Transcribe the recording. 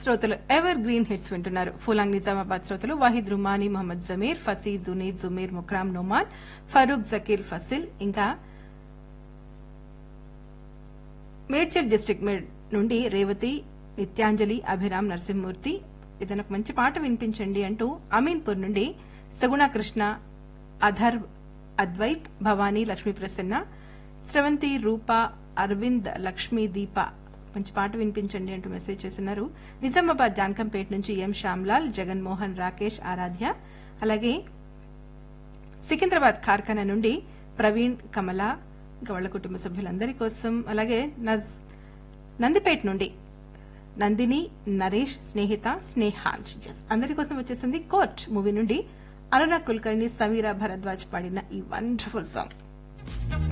శ్రోతలు ever green hits వింటున్నారు ఫులాంగ్ నిజామాబాద్ శ్రోతలు వాహిద్ రుమానీ మహమ్మద్ జమీర్ ఫసీ జునీద్ జుమీర్ ముక్రామ్ నోమాన్ ఫరూక్ జకీర్ ఫసిల్ ఇంకా మేడ్చల్ డిస్టిక్ నుండి రేవతి నిత్యాంజలి అభిరామ్ నరసింహమూర్తి ఏదైనా ఒక మంచి పాట వినిపించండి అంటూ అమీన్పూర్ నుండి సగుణ కృష్ణ అధర్ అద్వైత్ భవానీ లక్ష్మీ ప్రసన్న స్రవంతి రూప అరవింద్ లక్ష్మీ దీప మంచి పాట వినిపించండి అంటూ మెసేజ్ చేస్తున్నారు నిజామాబాద్ జాన్కంపేట నుంచి ఎం శ్యామ్లాల్ జగన్మోహన్ రాకేష్ ఆరాధ్య అలాగే సికింద్రాబాద్ కార్ఖానా నుండి ప్రవీణ్ కమల ఇంకా వాళ్ళ కుటుంబ సభ్యులందరి కోసం అలాగే నజ్- నందిపేట నుండి నందిని నరేష్ స్నేహిత స్నేహాల్ Yes, అందరి కోసం వచ్చేసింది కోర్ట్ మూవీ నుండి అనురాగ్ కుల్కర్ణి సమీరా భరద్వాజ్ పాడిన ఈ వండర్ఫుల్ సాంగ్